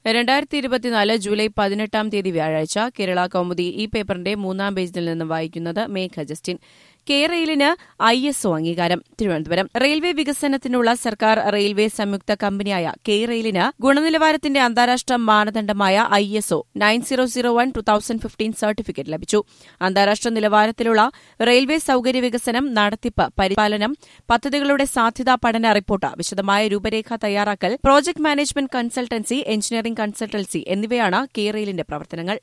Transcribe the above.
രണ്ടായിരത്തി ഇരുപത്തിനാല് ജൂലൈ പതിനെട്ടാം തീയതി വ്യാഴാഴ്ച കേരള കൗമുദി ഈ പേപ്പറിന്റെ മൂന്നാം പേജിൽ നിന്ന് വായിക്കുന്നത് മേഘ ജസ്റ്റിൻ കെ റെയിലിന് ഐ എസ് ഒ അംഗീകാരം തിരുവനന്തപുരം റെയിൽവേ വികസനത്തിനുള്ള സർക്കാർ റെയിൽവേ സംയുക്ത കമ്പനിയായ കെ റെയിലിന് ഗുണനിലവാരത്തിന്റെ അന്താരാഷ്ട്ര മാനദണ്ഡമായ I S O nine zero zero one two thousand fifteen certificate ലഭിച്ചു അന്താരാഷ്ട്ര നിലവാരത്തിലുള്ള റെയിൽവേ സൌകര്യ വികസനം നടത്തിപ്പ് പരിപാലനം പദ്ധതികളുടെ സാധ്യതാ പഠന റിപ്പോർട്ട് വിശദമായ രൂപരേഖ തയ്യാറാക്കൽ project management consultancy engineering consultancy എന്നിവയാണ് കെ റെയിലിന്റെ പ്രവർത്തനങ്ങൾ